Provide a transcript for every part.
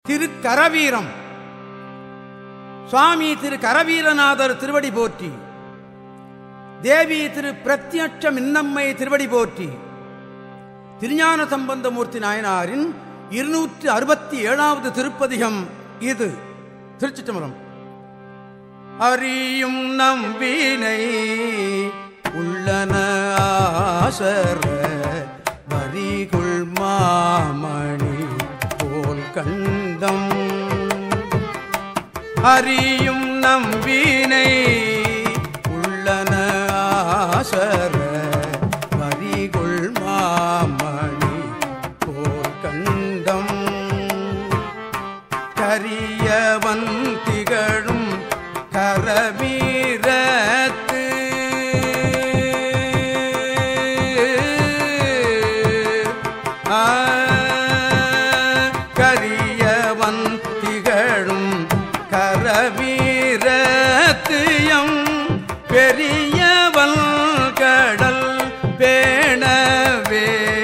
திரு கரவீரம் சுவாமி திரு கரவீரநாதர் திருவடி போற்றி தேவி திரு பிரத்யட்ச மின்னம்மை திருவடி போற்றி திருஞான சம்பந்தமூர்த்தி நாயனாரின் இருநூற்றி அறுபத்தி ஏழாவது திருப்பதிகம் இது திருச்சிட்டம்பரம் அறியும் நம்பினை உள்ளன ஆசர வரிகுள் மாமணி போல் கண்டம் அறியும் நம்பினை உள்ளன ஆசர வரிகுள் மாமணி போல் கண்டம் கரியவன் திகழும் கரவீரத்து ஆ, கரியவன் திகழும் கரவீரத்தியம் பெரியவன் கடல் பேணவே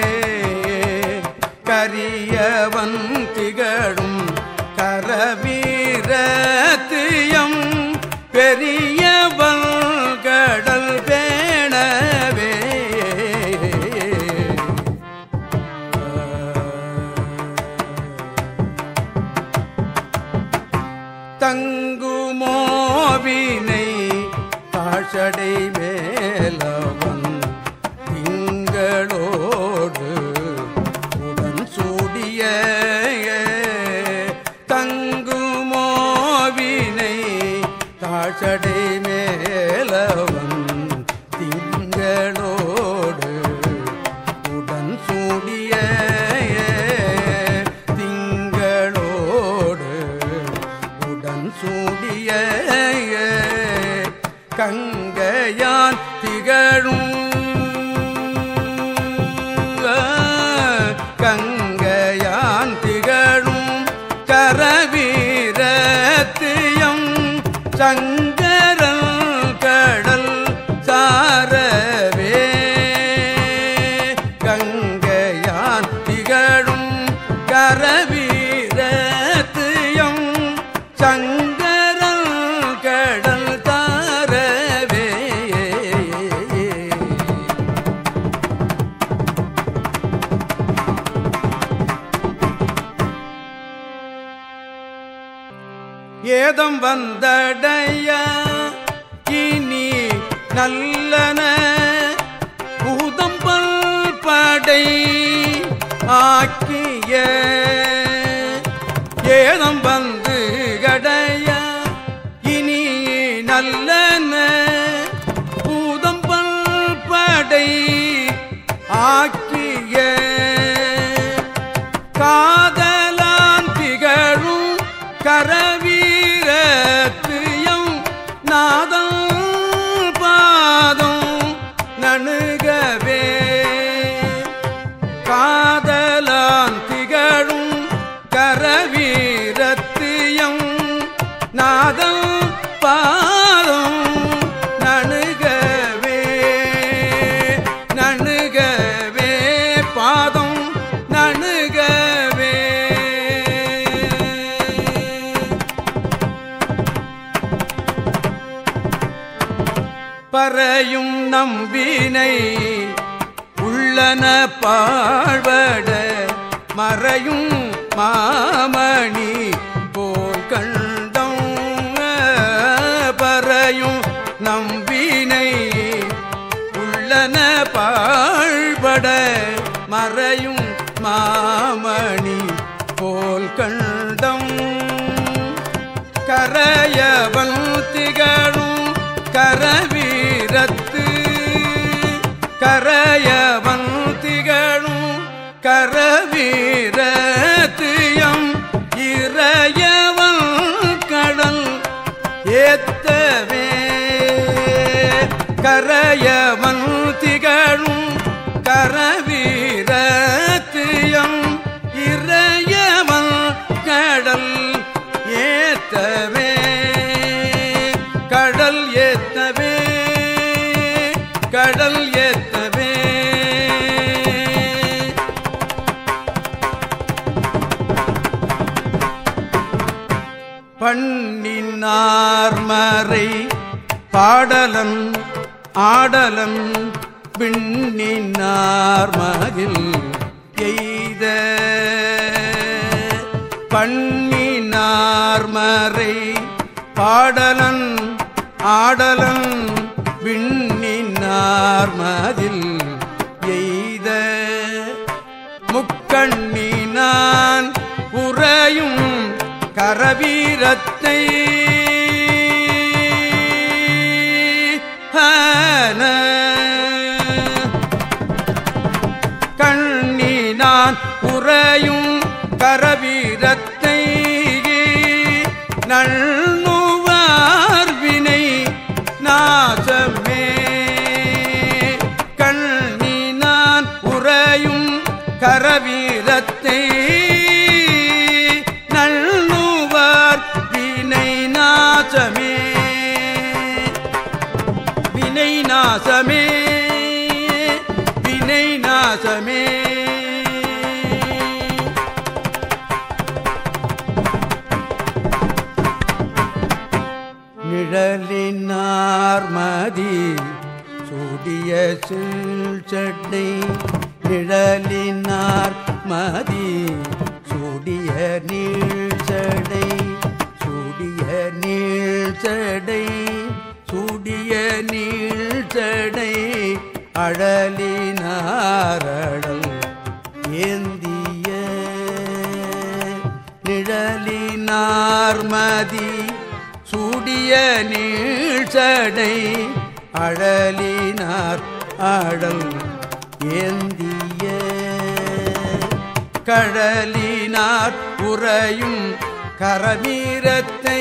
கரியவன் திகழும் கரவீரத்தியம் பெரியவன் கடல் பேணவே தங்குமோவினை தாழ்சடை மேலவன் திங்களோடு உடன் சூடிய தங்குமோவினை தாழ்சடை மேலவன் திங்களோடு உடன் சூடிய திங்களோடு உடன் சூடிய கங்கையான் திகழும் கங்கையான் திகழும் கரவீரத்தியம் சங்கரல் கடல் சாரவே கங்கையான் திகழும் கரவீரத்தியம் சங்கரல் கடல் தாரவே ஏதம் வந்தடைய இனி நல்லன பூதம்பல் படை ஆக்கிய ஏதம் வந்து கடைய இனி நல்லன பூதம்பல் படை ஆக்கிய காதலான் திகழும் கரவீரத்தியம் நாதம் பாதம் நணுகவே காதலான் திகழும் கரவீரத்தியம் நாதம் பாதம் நணுகவே நணுகவே பாதம் நணுகவே பறையும் நம்பினை உள்ளன பாழ்வட மறையும் மாமணி போல் கண்டம் பறையும் நம்பினை உள்ளன பாழ்பட மறையும் மாமணி போல் கண்டம் கரையவன் திகழும் கரவீரத்து கரையவன் திகழும் கரவீரத்தியம் இறையவன் கடல் ஏத்தவே கரையவன் திகழும் கரவீரத்தியம் இறையவன் கடல் ஏத்தவே கடல் ஏத்தவே கடல் ஏத்தவே பண்ணினார்மறை பாடலன் ஆடலன் விண்ணினார் மதில் எய்த பண்ணினார்மறை பாடலன் ஆடலன் விண்ணினார் மதில் எய்த முக்கண்ணினான் உறையும் கரவீரத்தை ஹன. கண்ணினான் உறையும் கரவீரத்தை நண்ணுவார் வினை நாசமே கண்ணினான் உறையும் கரவீரத்தை நண்ணுவார் வினை நாசமே வினை நாசமே வினை நாசமே நிழலினார் மதி சூடிய சீழ்ச்சட்டை நிழலினார் மதி சூடிய நீழ்ச்சடை சூடிய நீழ்ச்சடை சூடிய நீழ்ச்சடை அழலினாரடல் ஏந்திய நிழலினார் மதி சூடிய நீழ்ச்சடை அழலினார் ஆடல் ஏந்திய கடலினார் உறையும் கரவீரத்தை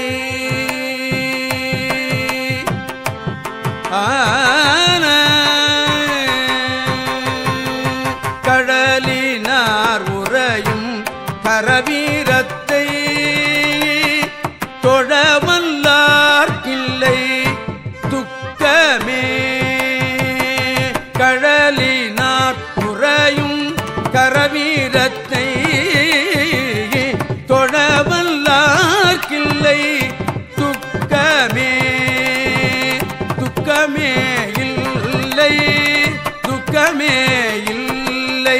ஆன கடலினார் உறையும் கரவீரத்தை தொழவல்லார்க்கில்லை துக்கமே கடலினார் உறையும் கரவீரத்தை தொழவல்லார்க்கில்லை துக்கமே துக்கமே இல்லை துக்கமே இல்லை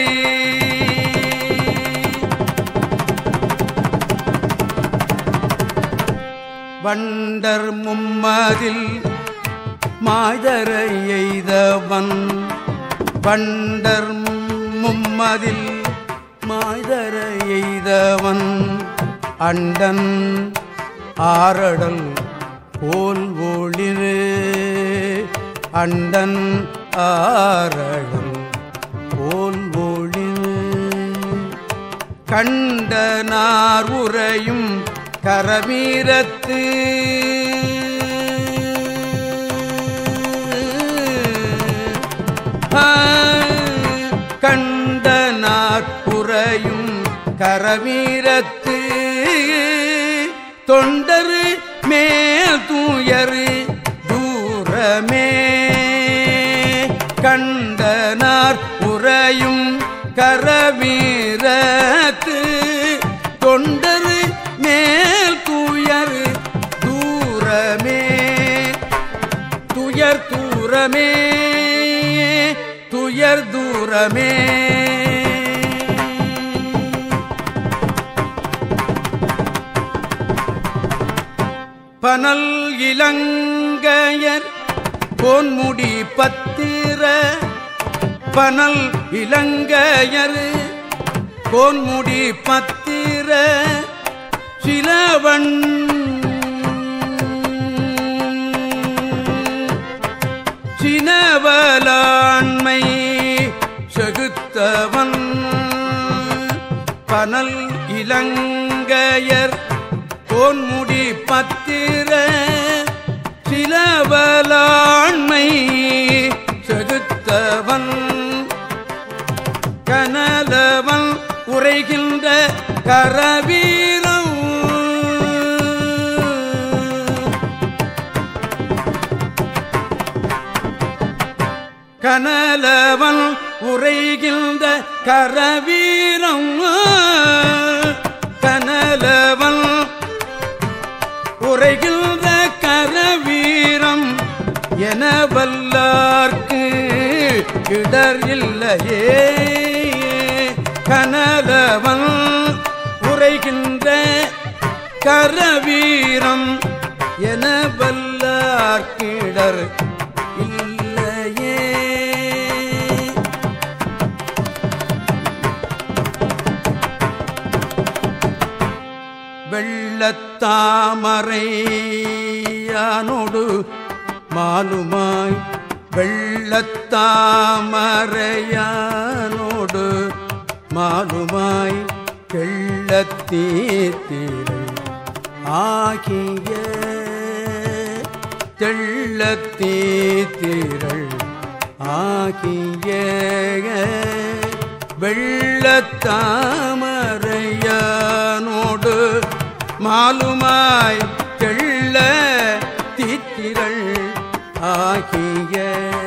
வண்டர் மும்மதில் மாய்தரை எய்தவன் வண்டர் மும்மதில் மாய்தரை எய்தவன் அண்டன் ஆரடல் போல் ஒளிரு அண்டன் ஆரடல் போல் ஒளிரு கண்டனார் உரையும் கரவீரத்து ஆ, கண்டனார் உரையும் கரவீரத்து தொண்டரு மேல் தூயரு தூரமே கண்டனார் உறையும் கரவீரத்து தொண்டரு மேல் தூயர் தூரமே துயர் தூரமே துயர் தூரமே பனல் இளங்கையர் பொன்முடி பத்திர பனல் இளங்கையர் பொன்முடி பத்திர சிலவன் சினவலாண்மை செகுத்தவன் பனல் இளங்கையர் பொன்முடி பத்திர சிலவலாண்மை செகுத்தவன் கனலவன் உரைகின்ற கரவீரம் கனலவன் உரைகின்ற கரவீரம் கனலவன் உரைகின்ற கரவீரம் என வல்லார்க்கு இடர் இல்லையே கனலவன் உரைகின்ற கரவீரம் என வல்லார்க்கிடர் இல்லையே வெள்ளத்தாமரையானோடு மாலுமாய் வெள்ளத்தாமரையானோடு மாலுமாய் தெள்ளத்தீத்திரை ஆகிய தெள்ளத்தீத்திரள் ஆகிய வெள்ளத்தாமரையானோடு மாலுமாய் தெள்ள தீத்திரள் ஆகிய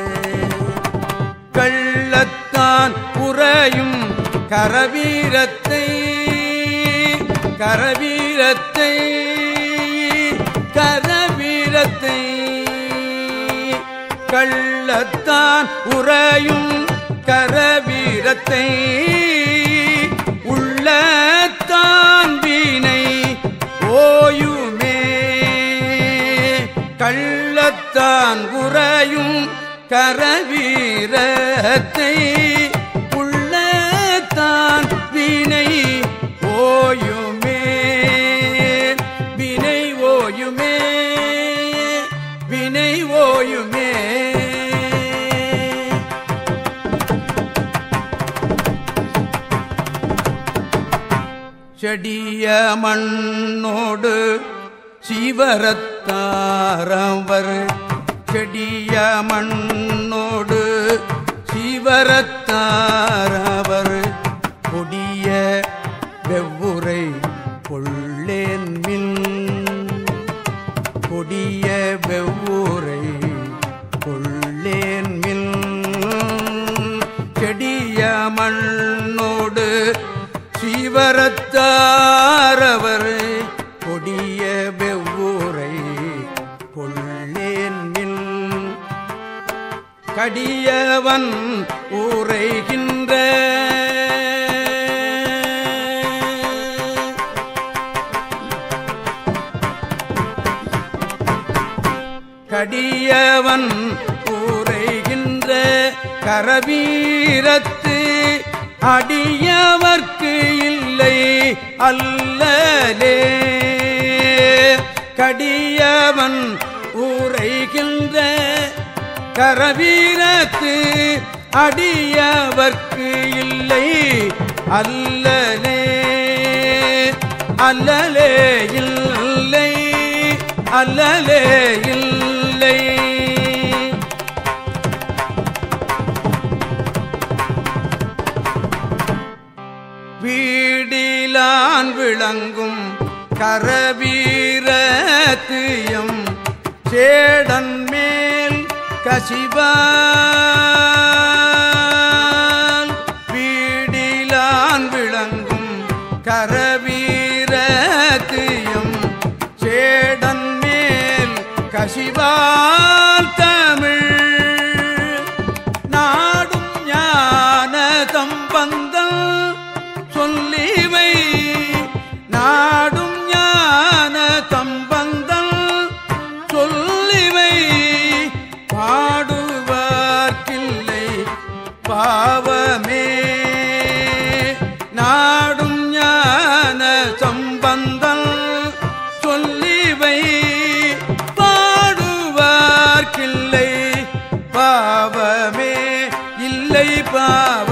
கள்ளத்தான் உறையும் கரவீரத்தை கரவீரத்தை கரவீரத்தை கள்ளத்தான் உறையும் கரவீரத்தை உள்ளத்தான் வீணை ஓயுமே கள்ளத்தான் உறையும் கரவீரத்தை உள்ளத்தான் வினை ஓயுமே வினை ஓயுமே வினை ஓயுமே செடிய மண்ணோடு சிவரத்தாரவர் செடிய மண்ணோடு சிவரத்தாரவர் கொடிய வெவ்வுரை கொள்ளேன் மின் கொடிய வெவ்வுரை கொள்ளேன் மின் செடிய மண்ணோடு சிவரத்தாரவர் கொடிய வெவ்வுரை கொள்ளேன் மின் கடியவன் ஊரைகின்ற கடியவன் ஊரைகின்ற கரவீரத்து அடியவர்க்கு இல்லை அல்லலே கடியவன் ஊரைகின்ற கரவீரத்து அடியவர்க்கு இல்லை அல்லலே அல்லலே இல்லை அல்லலே இல்லை வீடிலான் விளங்கும் கரவீரத்தியம் சேடன் மேல் கசிவால் வீடிலான் விளங்கும் கரவீரத்தியம் சேடன் மேல் கசிவால் தமிழ் நாடும் ஞான தம்பந்தம் சொல்லிவை நாடும் ஞான தம்பந்தம் சொல்லிவை பாடுவார்க்கில்லை பாவமே நாடும் ஞான சம்பந்தம் சொல்லிவை பாடுவார்க்கில்லை பாவமே இல்லை பாவ